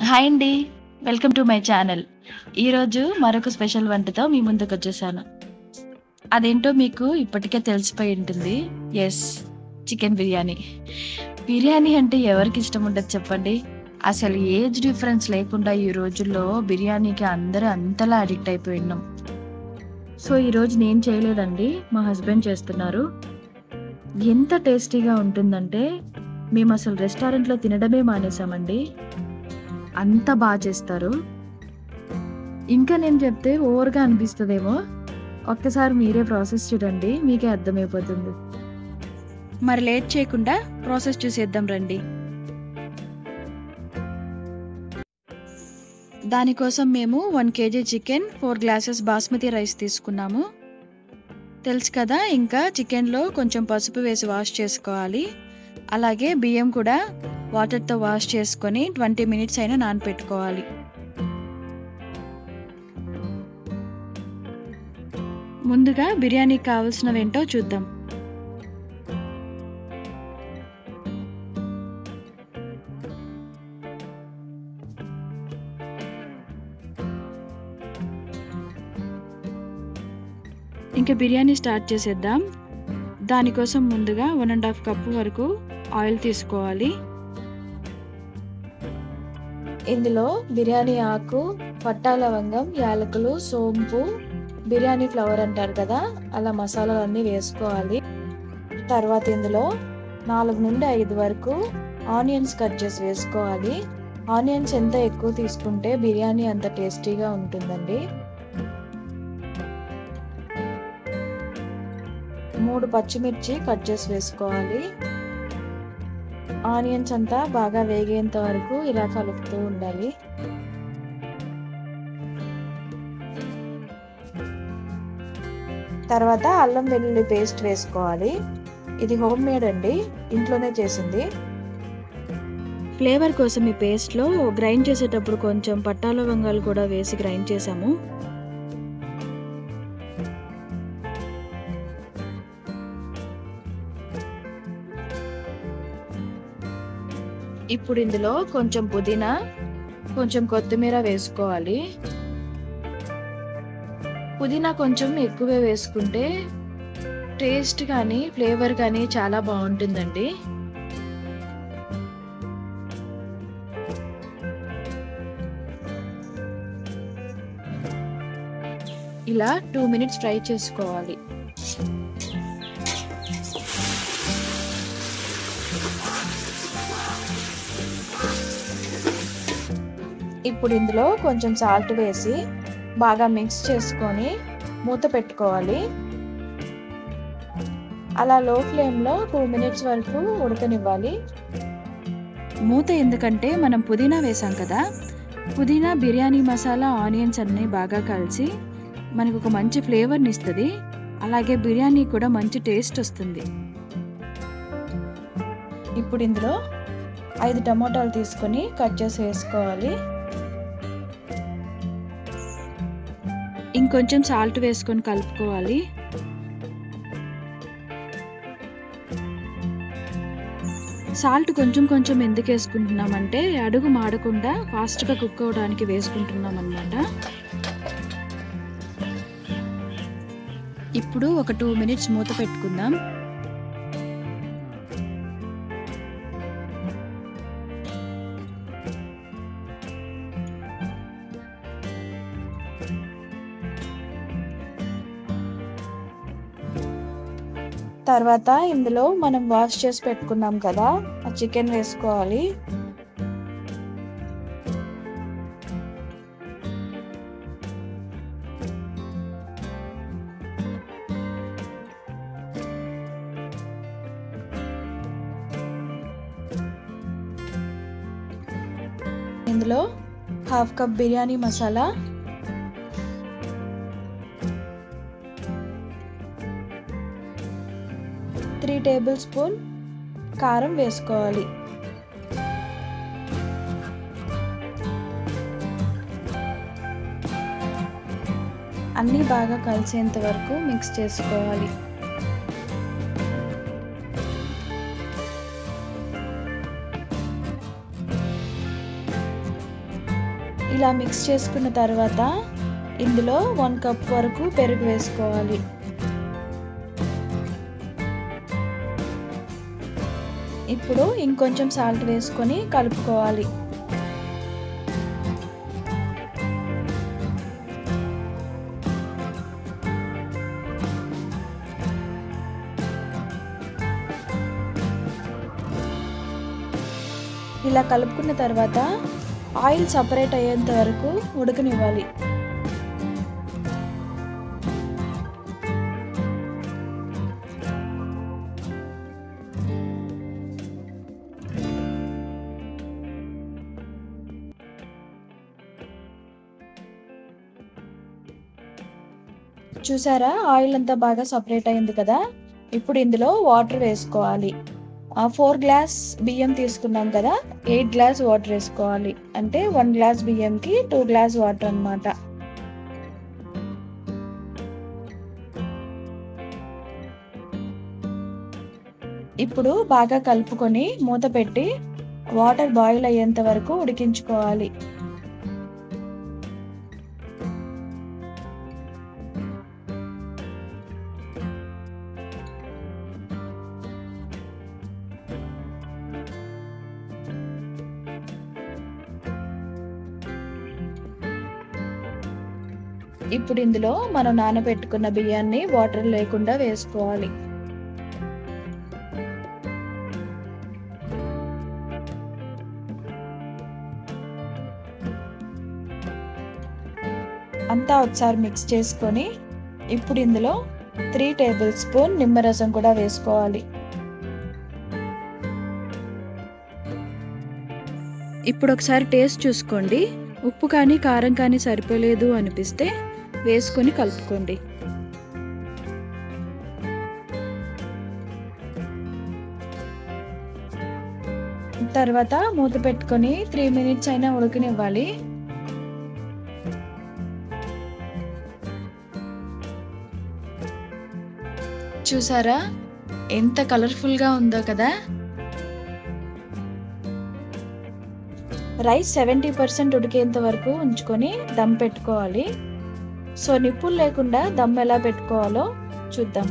hi అండి welcome to my channel ఈరోజు మరొక స్పెషల్ వంటతో మీ ముందుకు వచ్చేసాను అదేంటో మీకు ఇప్పటికే తెలిసిపోయి ఉంటుంది ఎస్ చికెన్ బిర్యానీ బిర్యానీ అంటే ఎవరికి ఇష్టం ఉండదు చెప్పండి అసలు ఏజ్ డిఫరెన్స్ లేకుండా ఈ రోజుల్లో బిర్యానీకి అందరూ అంతలా అడిక్ట్ అయిపోయి ఉన్నాం సో ఈరోజు నేను చేయలేదండి మా హస్బెండ్ చేస్తున్నారు ఎంత టేస్టీగా ఉంటుందంటే మేము అసలు రెస్టారెంట్లో తినడమే మానేసామండి అంత బాగా చేస్తారు ఇంకా నేను చెప్తే ఓవర్గా అనిపిస్తుందేమో ఒక్కసారి మీరే ప్రాసెస్ చూడండి మీకే అర్థమైపోతుంది మరి లేట్ చేయకుండా ప్రాసెస్ చూసేద్దాం రండి దానికోసం మేము one KG chicken four glasses basmati rice తీసుకున్నాము తెలుసు కదా ఇంకా చికెన్లో కొంచెం పసుపు వేసి వాష్ చేసుకోవాలి అలాగే బియ్యం కూడా వాటర్తో వాష్ చేసుకొని ట్వంటీ మినిట్స్ అయినా నానపెట్టుకోవాలి ముందుగా బిర్యానీకి కావాల్సినవేంటో చూద్దాం ఇంకా బిర్యానీ స్టార్ట్ చేసేద్దాం దానికోసం ముందుగా వన్ అండ్ హాఫ్ కప్ వరకు ఆయిల్ తీసుకోవాలి ఇందులో బిర్యానీ ఆకు పట్టా లవంగం యాలకులు సోంపు బిర్యానీ ఫ్లవర్ అంటారు కదా అలా మసాలాలన్నీ వేసుకోవాలి తర్వాత ఇందులో నాలుగు నుండి ఐదు వరకు ఆనియన్స్ కట్ చేసి వేసుకోవాలి ఆనియన్స్ ఎంత ఎక్కువ తీసుకుంటే బిర్యానీ అంత టేస్టీగా ఉంటుందండి మూడు పచ్చిమిర్చి కట్ చేసి వేసుకోవాలి ఆనియన్స్ అంతా బాగా వేగేంత వరకు ఇలా కలుపుతూ ఉండాలి తర్వాత అల్లం వెల్లుల్లి పేస్ట్ వేసుకోవాలి ఇది హోమ్ మేడ్ అండి ఇంట్లోనే చేసింది ఫ్లేవర్ కోసం ఈ పేస్ట్లో గ్రైండ్ చేసేటప్పుడు కొంచెం పట్టా లవంగాలు కూడా వేసి గ్రైండ్ చేసాము ఇప్పుడు ఇందులో కొంచెం పుదీనా కొంచెం కొత్తిమీర వేసుకోవాలి పుదీనా కొంచెం ఎక్కువే వేసుకుంటే టేస్ట్ కానీ ఫ్లేవర్ కానీ చాలా బాగుంటుందండి ఇలా టూ మినిట్స్ ఫ్రై చేసుకోవాలి ఇప్పుడు ఇందులో కొంచెం సాల్ట్ వేసి బాగా మిక్స్ చేసుకొని మూత పెట్టుకోవాలి అలా లో ఫ్లేమ్లో టూ మినిట్స్ వరకు ఉడకనివ్వాలి మూత ఎందుకంటే మనం పుదీనా వేసాం కదా పుదీనా బిర్యానీ మసాలా ఆనియన్స్ అన్నీ బాగా కలిసి మనకు ఒక మంచి ఫ్లేవర్ని ఇస్తుంది అలాగే బిర్యానీ కూడా మంచి టేస్ట్ వస్తుంది ఇప్పుడు ఇందులో ఐదు టమోటాలు తీసుకొని కట్ చేసి వేసుకోవాలి ఇంకొంచెం సాల్ట్ వేసుకొని కలుపుకోవాలి సాల్ట్ కొంచెం కొంచెం ఎందుకు వేసుకుంటున్నామంటే అడుగు మాడకుండా ఫాస్ట్గా కుక్ అవడానికి వేసుకుంటున్నాం అనమాట ఇప్పుడు ఒక టూ మినిట్స్ మూత పెట్టుకుందాం తర్వాత ఇందులో మనం వాష్ చేసి పెట్టుకున్నాం కదా ఆ చికెన్ వేసుకోవాలి ఇందులో half cup biryani masala three tablespoon కారం వేసుకోవాలి అన్నీ బాగా కలిసేంత వరకు మిక్స్ చేసుకోవాలి ఇలా మిక్స్ చేసుకున్న తర్వాత ఇందులో వన్ కప్ వరకు పెరుగు వేసుకోవాలి ఇప్పుడు ఇంకొంచెం సాల్ట్ వేసుకొని కలుపుకోవాలి ఇలా కలుపుకున్న తర్వాత ఆయిల్ సపరేట్ అయ్యేంత వరకు ఉడకనివ్వాలి చూసారా ఆయిల్ అంతా బాగా సపరేట్ అయింది కదా ఇప్పుడు ఇందులో వాటర్ వేసుకోవాలి ఆ ఫోర్ గ్లాస్ బియ్యం తీసుకున్నాం కదా ఎయిట్ గ్లాస్ వాటర్ వేసుకోవాలి అంటే వన్ గ్లాస్ బియ్యంకి టూ గ్లాస్ వాటర్ అనమాట ఇప్పుడు బాగా కలుపుకొని మూత పెట్టి వాటర్ బాయిల్ అయ్యేంత వరకు ఉడికించుకోవాలి ఇప్పుడు ఇందులో మనం నానబెట్టుకున్న బియ్యాన్ని వాటర్ లేకుండా వేసుకోవాలి అంతా ఒకసారి మిక్స్ చేసుకొని ఇప్పుడు ఇందులో త్రీ టేబుల్ స్పూన్ నిమ్మరసం కూడా వేసుకోవాలి ఇప్పుడు ఒకసారి టేస్ట్ చూసుకోండి ఉప్పు కానీ కారం కానీ సరిపోలేదు అనిపిస్తే వేసుకొని కలుపుకోండి తర్వాత మూత పెట్టుకొని త్రీ మినిట్స్ అయినా ఉడకనివ్వాలి చూసారా ఎంత కలర్ఫుల్గా ఉందో కదా రైస్ సెవెంటీ పర్సెంట్ ఉడికేంత వరకు ఉంచుకొని దమ్ పెట్టుకోవాలి సో నిప్పులు లేకుండా దమ్ ఎలా పెట్టుకోవాలో చూద్దాం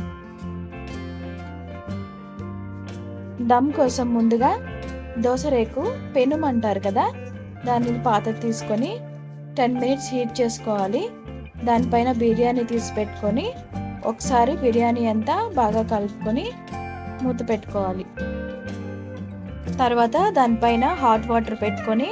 దమ్ కోసం ముందుగా దోశ రేకు పెనుం అంటారు కదా దాన్ని పాత తీసుకొని టెన్ మినిట్స్ హీట్ చేసుకోవాలి దానిపైన బిర్యానీ తీసి పెట్టుకొని ఒకసారి బిర్యానీ అంతా బాగా కలుపుకొని మూత పెట్టుకోవాలి తర్వాత దానిపైన హాట్ వాటర్ పెట్టుకొని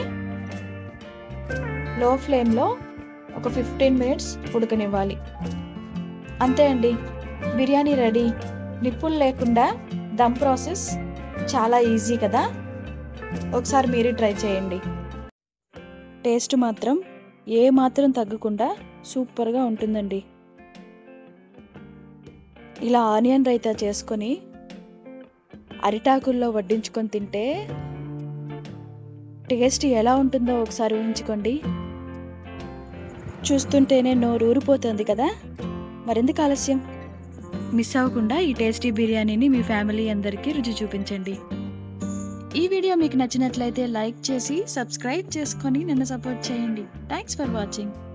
లో ఫ్లేమ్లో ఒక ఫిఫ్టీన్ మినిట్స్ ఉడకనివ్వాలి అంతే అండి బిర్యానీ రెడీ నిప్పులు లేకుండా దమ్ ప్రాసెస్ చాలా ఈజీ కదా ఒకసారి మీరు ట్రై చేయండి టేస్ట్ మాత్రం ఏ మాత్రం తగ్గకుండా సూపర్గా ఉంటుందండి ఇలా ఆనియన్ రైతా చేసుకొని అరిటాకుల్లో వడ్డించుకొని తింటే టేస్ట్ ఎలా ఉంటుందో ఒకసారి ఊహించుకోండి చూస్తుంటేనే నోరు ఊరిపోతుంది కదా మరెందుకు ఆలస్యం మిస్ అవ్వకుండా ఈ టేస్టీ బిర్యానీని మీ ఫ్యామిలీ అందరికీ రుచి చూపించండి ఈ వీడియో మీకు నచ్చినట్లయితే లైక్ చేసి సబ్స్క్రైబ్ చేసుకొని నన్ను సపోర్ట్ చేయండి థ్యాంక్స్ ఫర్ వాచింగ్